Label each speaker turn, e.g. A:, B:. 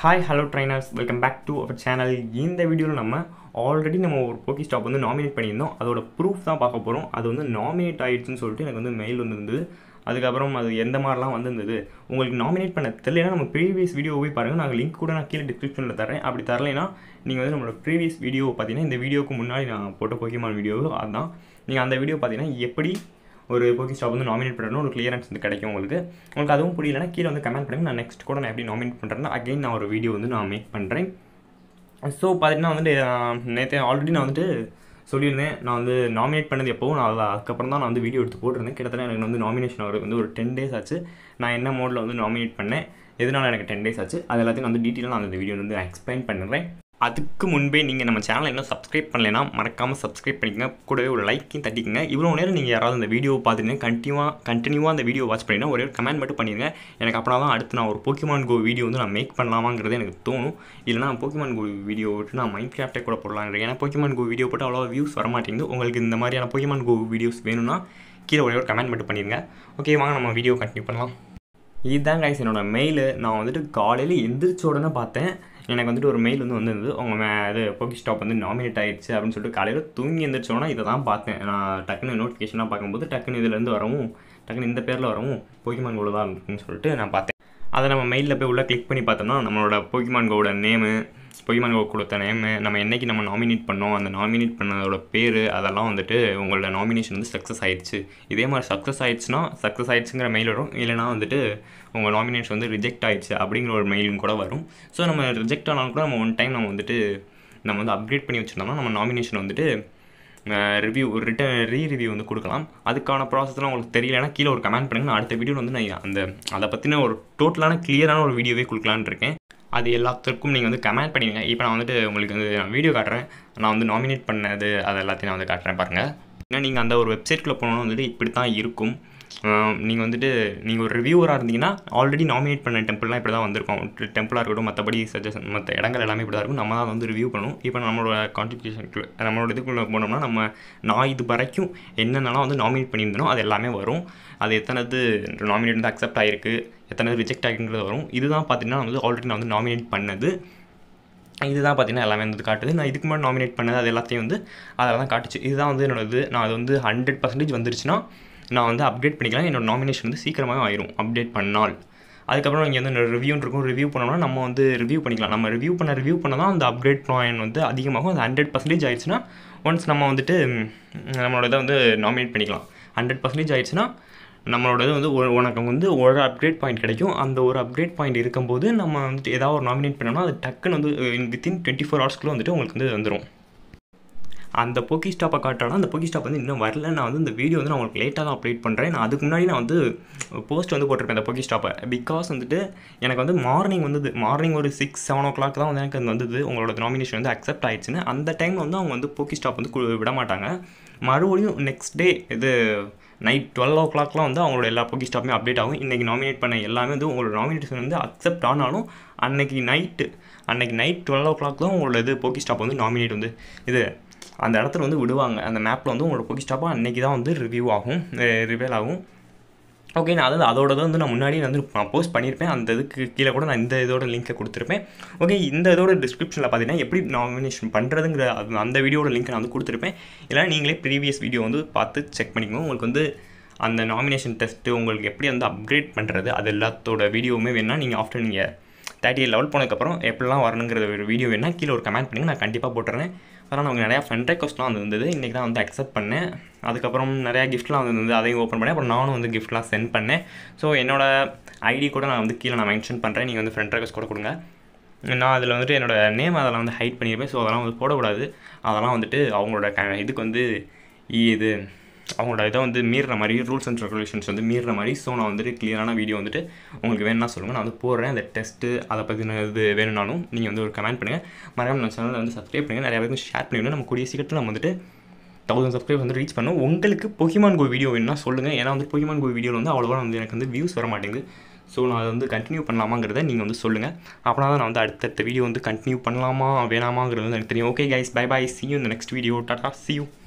A: hi hello trainers welcome back to our channel இந்த வீடியோவில் நம்ம ஆல்ரெடி நம்ம ஒரு போக்கி ஸ்டாப் வந்து நாமினேட் பண்ணியிருந்தோம் அதோட ப்ரூஃப் தான் பார்க்க போகிறோம் அது வந்து நாமினேட் ஆயிடுச்சுன்னு சொல்லிட்டு எனக்கு வந்து மெயில் வந்திருந்தது அதுக்கப்புறம் அது எந்த மாதிரிலாம் வந்திருந்தது உங்களுக்கு நாமினேட் பண்ண தெரியலனா நம்ம ப்ரீவியஸ் வீடியோ போய் பாருங்கள் நாங்கள் லிங்க் கூட நான் கீழே டிஸ்கிரிப்ஷனில் தரேன் அப்படி தரலைன்னா நீங்கள் வந்து நம்மளோட ப்ரீவியஸ் வீடியோ பார்த்தீங்கன்னா இந்த வீடியோக்கு முன்னாடி நான் போட்ட போக்கியமான வீடியோ அதுதான் நீங்கள் அந்த வீடியோ பார்த்தீங்கன்னா எப்படி ஒரு போக்கி ஸ்டாப் வந்து நாமினேட் பண்ணணும் ஒரு கிளியரன்ஸ் வந்து கிடைக்கும் உங்களுக்கு உங்களுக்கு அதுவும் புரியலனா கீழே வந்து கமெண்ட் பண்ணுங்கள் நான் நெக்ஸ்ட் கூட நான் எப்படி நாமினேட் பண்ணுறேன்னா அகைன் நான் ஒரு வீடியோ வந்து நான் மேக் பண்ணுறேன் ஸோ பார்த்தீங்கன்னா வந்துட்டு நேற்று ஆல்ரெடி நான் வந்துட்டு சொல்லியிருந்தேன் நான் வந்து நாமினேட் பண்ணது எப்போ நான் அதில் அதுக்கப்புறம் தான் நான் வந்து வீடியோ எடுத்து போட்டிருந்தேன் கிட்டத்தட்ட எனக்கு வந்து நாமினேஷன் ஆகிறது வந்து ஒரு டென் டேஸ் ஆச்சு நான் என்ன மோடில் வந்து நாமினேட் பண்ணேன் எதனால் எனக்கு டென் டேஸ் ஆச்சு அது எல்லாத்தையும் நான் வந்து டீட்டெயிலாக நான் அந்த வீடியோ வந்து எக்ஸ்பிளைன் பண்ணுறேன் அதுக்கு முன்பே நீங்கள் நம்ம சேனலை இன்னும் சப்ஸ்கிரைப் பண்ணலைன்னா மறக்காமல் சப்ஸ்கிரைப் பண்ணிக்கங்க கூடவே ஒரு லைக்கையும் தட்டிக்கங்க இவ்வளோ நேரம் நீங்கள் யாராவது அந்த வீடியோ பார்த்துட்டு கண்டினியூவாக கண்டினியூவாக அந்த வீடியோ வாட்ச் பண்ணினா ஒரே ஒரு கமெண்ட் மட்டும் பண்ணிடுங்க எனக்கு அப்படின்னா தான் அடுத்து நான் ஒரு போக்கிமான் கோ வீடியோ வந்து நான் மேக் பண்ணலாமாங்கிறது எனக்கு தோணும் இல்லைனா போக்கிமான் கோ வீடியோ விட்டு நான் மைண்ட் கிராஃப்டே கூட போடலாம் இருக்கேன் ஏன்னா போக்கிமான் கோ வீடியோ போட்டு அவ்வளோ வியூஸ் வர மாட்டேங்குது உங்களுக்கு இந்த மாதிரியான போக்கிமான் கோ வீடியோஸ் வேணும்னா கீழே ஒரே ஒரு கமெண்ட் மட்டும் பண்ணிடுங்க ஓகே வாங்க நம்ம வீடியோ கண்டினியூ பண்ணலாம் இதுதான் கைஸ் என்னோடய மெயிலு நான் வந்துட்டு காலையில் எந்திரிச்ச உடனே பார்த்தேன் எனக்கு வந்துட்டு ஒரு மெயில் வந்து வந்திருந்தது உங்கள் மே இது போக்கி ஸ்டாப் வந்து நாமினேட் ஆயிடுச்சு அப்படின்னு சொல்லிட்டு காலையில் தூங்கி எந்திரிச்சோன்னா இதை தான் பார்த்தேன் நான் டக்குன்னு நோட்டிஃபிகேஷனாக பார்க்கும்போது டக்குன்னு இதுலேருந்து வரவும் டக்குன்னு இந்த பேரில் வரவும் போக்கிமான் கோடு தான் இருக்குன்னு சொல்லிட்டு நான் பார்த்தேன் அதை நம்ம மெயிலில் போய் உள்ளே கிளிக் பண்ணி பார்த்தோம்னா நம்மளோட போக்கிமான் கோட நேமு பொய்மான் கோ கொடுத்த நேமு நம்ம என்றைக்கு நம்ம நாமினேட் பண்ணோம் அந்த நாமினேட் பண்ணதோட பேர் அதெல்லாம் வந்துட்டு உங்களோட நாமினேஷன் வந்து சக்ஸஸ் ஆயிடுச்சு இதே மாதிரி சக்ஸஸ் ஆயிடுச்சுன்னா சக்ஸஸ் ஆயிடுச்சுங்கிற மெயில் வரும் இல்லைனா வந்துட்டு உங்கள் நாமினேஷன் வந்து ரிஜெக்ட் ஆயிடுச்சு அப்படிங்கிற ஒரு மெயிலும் கூட வரும் ஸோ நம்ம ரிஜெக்ட் ஆனாலும் கூட நம்ம ஒன் டைம் நம்ம வந்துட்டு நம்ம வந்து அப்கிரேட் பண்ணி வச்சுருந்தோம்னா நம்ம நாமினேஷன் வந்துட்டு ரிவ்யூ ஒரு ரிட்டன் ரீ ரிவ்யூ வந்து கொடுக்கலாம் அதுக்கான ப்ராசஸ்லாம் உங்களுக்கு தெரியலனா கீழே ஒரு கமெண்ட் பண்ணுங்கள் நான் அடுத்த வீடியோவில் வந்து நான் அந்த அதை பற்றின ஒரு டோட்டலான கிளியரான ஒரு வீடியோவே கொடுக்கலான்னு இருக்கேன் அது எல்லாத்துக்கும் நீங்கள் வந்து கமெண்ட் பண்ணிடுங்க இப்போ நான் வந்துட்டு உங்களுக்கு வந்து நான் வீடியோ காட்டுறேன் நான் வந்து நாமினேட் பண்ணது அது எல்லாத்தையும் நான் வந்து காட்டுறேன் பாருங்கள் ஏன்னா நீங்கள் அந்த ஒரு வெப்சைட்குள்ளே போனோம்னா வந்துட்டு இப்படி தான் இருக்கும் நீங்கள் வந்துட்டு நீங்கள் ஒரு ரிவ்யூவராக இருந்தீங்கன்னா ஆல்ரெடி நாமினேட் பண்ண டெம்பிள்லாம் இப்படி தான் வந்திருக்கும் டெம்பிளாக இருக்கட்டும் மற்றபடி சஜஷன் மற்ற இடங்கள் எல்லாமே இப்படி தான் இருக்கும் நம்ம தான் வந்து ரிவ்யூ பண்ணணும் இப்போ நம்மளோட கான்ட்ரிபியூஷனுக்குள்ள நம்மளோட இதுக்குள்ளே போனோம்னா நம்ம நான் இது வரைக்கும் என்னென்னலாம் வந்து நாமினேட் பண்ணியிருந்தனோ அது எல்லாமே வரும் அது எத்தனைது நாமினேட் வந்து அக்செப்ட் ஆகிருக்கு எத்தனை ரிஜெக்ட் ஆகிருக்கிறது வரும் இதுதான் பார்த்தீங்கன்னா வந்து ஆல்ரெடி நான் வந்து நாமினேட் பண்ணது இதுதான் பார்த்தீங்கன்னா எல்லாமே வந்து காட்டுது நான் இதுக்கு முன்னாடி நாமினேட் பண்ணது அது எல்லாத்தையும் வந்து அதில் தான் காட்டுச்சு இதுதான் வந்து என்னோட இது நான் அது வந்து ஹண்ட்ரட் பர்சன்டேஜ் வந்துருச்சுன்னா நான் வந்து அப்டேட் பண்ணிக்கலாம் என்னோடய நாமினேஷன் வந்து சீக்கிரமாகவே ஆயிரும் அப்டேட் பண்ணால் அதுக்கப்புறம் இங்கே வந்து ரிவ்யூன்னு இருக்கும் ரிவ்யூ பண்ணோம்னா நம்ம வந்து ரிவ்யூ பண்ணிக்கலாம் நம்ம ரிவ்யூ பண்ண ரிவ்யூ பண்ண தான் அந்த அப்டேட் பாயிண்ட் வந்து அதிகமாகும் அது ஹண்ட்ரட் பர்சன்டேஜ் ஆயிடுச்சுன்னா ஒன்ஸ் நம்ம வந்துட்டு நம்மளோட இதை வந்து நாமினேட் பண்ணிக்கலாம் ஹண்ட்ரட் பர்சன்டேஜ் ஆயிடுச்சுன்னா நம்மளோட இது வந்து ஒரு உனக்கு வந்து ஒரு அப்கிரேட் பாயிண்ட் கிடைக்கும் அந்த ஒரு அப்கிரேட் பாயிண்ட் இருக்கும்போது நம்ம வந்துட்டு ஏதாவது ஒரு நாமினேட் பண்ணோம்னா அது டக்குன்னு வந்து வித்தின் டுவெண்ட்டி ஃபோர் ஹவர்ஸ்க்குள்ளே வந்துட்டு உங்களுக்கு வந்து வந்துடும் அந்த போக்கி ஸ்டாப்பை காட்டாலும் அந்த போக்கி ஸ்டாப் வந்து இன்னும் வரல நான் வந்து இந்த வீடியோ வந்து நான் உங்களுக்கு லேட்டாக தான் அப்டேட் பண்ணுறேன் நான் அதுக்கு முன்னாடி நான் வந்து போஸ்ட் வந்து போட்டிருப்பேன் அந்த போக்கி ஸ்டாப்பை பிகாஸ் வந்துட்டு எனக்கு வந்து மார்னிங் வந்தது மார்னிங் ஒரு சிக்ஸ் செவன் ஓ கிளாக் தான் வந்து எனக்கு அது வந்தது உங்களோட நாமினேஷன் வந்து அக்செப்ட் ஆயிடுச்சுன்னு அந்த டைமில் வந்து அவங்க வந்து போக்கி ஸ்டாப் வந்து விட மாட்டாங்க மறுபடியும் நெக்ஸ்ட் டே இது நைட் டுவெல் ஓ கிளாக்லாம் வந்து அவங்களோட எல்லா போக்கி ஸ்டாப்புமே அப்டேட் ஆகும் இன்றைக்கி நாமினேட் பண்ண எல்லாமே வந்து உங்களோட நாமினேஷன் வந்து அக்செப்ட் ஆனாலும் அன்னைக்கு நைட்டு அன்னைக்கு நைட் டுவெல் ஓ கிளாக் தான் உங்களோட இது போக்கி ஸ்டாப் வந்து நாமினேட் வந்து இது அந்த இடத்துல வந்து விடுவாங்க அந்த மேப்பில் வந்து உங்களோட போக்கி ஸ்டாப்பாக அன்றைக்கி தான் வந்து ரிவ்யூ ஆகும் ரிவேல் ஆகும் ஓகே நான் அதாவது அதோட தான் வந்து நான் முன்னாடி வந்து நான் போஸ்ட் பண்ணியிருப்பேன் அந்த இதுக்கு கீழே கூட நான் இந்த இதோட லிங்க்கை கொடுத்துருப்பேன் ஓகே இந்த இதோட டிஸ்கிரிப்ஷனில் பார்த்தீங்கன்னா எப்படி நாமினேஷன் பண்ணுறதுங்கிற அது அந்த வீடியோட லிங்க் நான் வந்து கொடுத்துருப்பேன் இல்லைனா நீங்களே ப்ரீவியஸ் வீடியோ வந்து பார்த்து செக் பண்ணிக்கோங்க உங்களுக்கு வந்து அந்த நாமினேஷன் டெஸ்ட்டு உங்களுக்கு எப்படி வந்து அப்கிரேட் பண்ணுறது அது எல்லாத்தோட வீடியோவுமே வேணால் நீங்கள் ஆஃப்டர் நீங்கள் தேர்ட்டி எயிட் லெவல் போனதுக்கப்புறம் எப்படிலாம் வரணுங்கிற ஒரு வீடியோ வேணால் கீழே ஒரு கமெண்ட் பண்ணுங்கள் நான் கண்டிப்பாக போட்டுறேன் அதனால் நமக்கு நிறையா ஃப்ரெண்ட் ரெக்வஸ்ட்லாம் வந்து இருந்தது இன்றைக்கி தான் வந்து அக்செப்ட் பண்ணேன் அதுக்கப்புறம் நிறையா கிஃப்ட்லாம் வந்து இருந்தது அதையும் ஓப்பன் பண்ணேன் அப்புறம் நானும் வந்து கிஃப்ட்லாம் சென்ட் பண்ணேன் ஸோ என்னோடய ஐடி கூட நான் வந்து கீழே நான் மென்ஷன் பண்ணுறேன் நீங்கள் வந்து ஃப்ரெண்ட் ரெக்வஸ்ட் கூட கொடுங்க நான் அதில் வந்துட்டு என்னோடய நேம் அதெல்லாம் வந்து ஹைட் பண்ணியிருப்பேன் ஸோ அதெல்லாம் வந்து போடக்கூடாது அதெல்லாம் வந்துட்டு அவங்களோட க இதுக்கு வந்து இது அவங்களோட இதை வந்து மீறுற மாதிரி ரூல்ஸ் அண்ட் ரெகுலேஷன்ஸ் வந்து மீறுற மாதிரி ஸோ நான் வந்துட்டு கிளியரான வீடியோ வந்துட்டு உங்களுக்கு வேணும்னா சொல்லுங்கள் நான் வந்து போடுறேன் அந்த டெஸ்ட்டு அதை பற்றின இது வேணும்னாலும் நீங்கள் வந்து ஒரு கமெண்ட் பண்ணுங்கள் மறக்காம நம்ம சேனலில் வந்து சப்ஸ்கிரைப் பண்ணுங்கள் நிறைய பேருக்கு ஷேர் பண்ணிவிடுங்க நம்ம கூடிய சீக்கிரத்தில் நம்ம வந்துட்டு தௌசண்ட் சப்ஸ்கிரைப் வந்து ரீச் பண்ணோம் உங்களுக்கு பொக்கிமான் கோ வீடியோ வேணும்னா சொல்லுங்கள் ஏன்னா வந்து பொக்கிமான் கோ வீடியோவில் வந்து அவ்வளோவா வந்து எனக்கு வந்து வியூஸ் வர மாட்டேங்குது ஸோ நான் அதை வந்து கண்டினியூ பண்ணலாமாங்கிறத நீங்கள் வந்து சொல்லுங்கள் அப்படின்னா தான் நான் வந்து அடுத்தடுத்த வீடியோ வந்து கண்டினியூ பண்ணலாமா வேணாமாங்கிறது வந்து எனக்கு தெரியும் okay guys bye bye see you இந்த நெக்ஸ்ட் வீடியோ டாட்டா சி யூ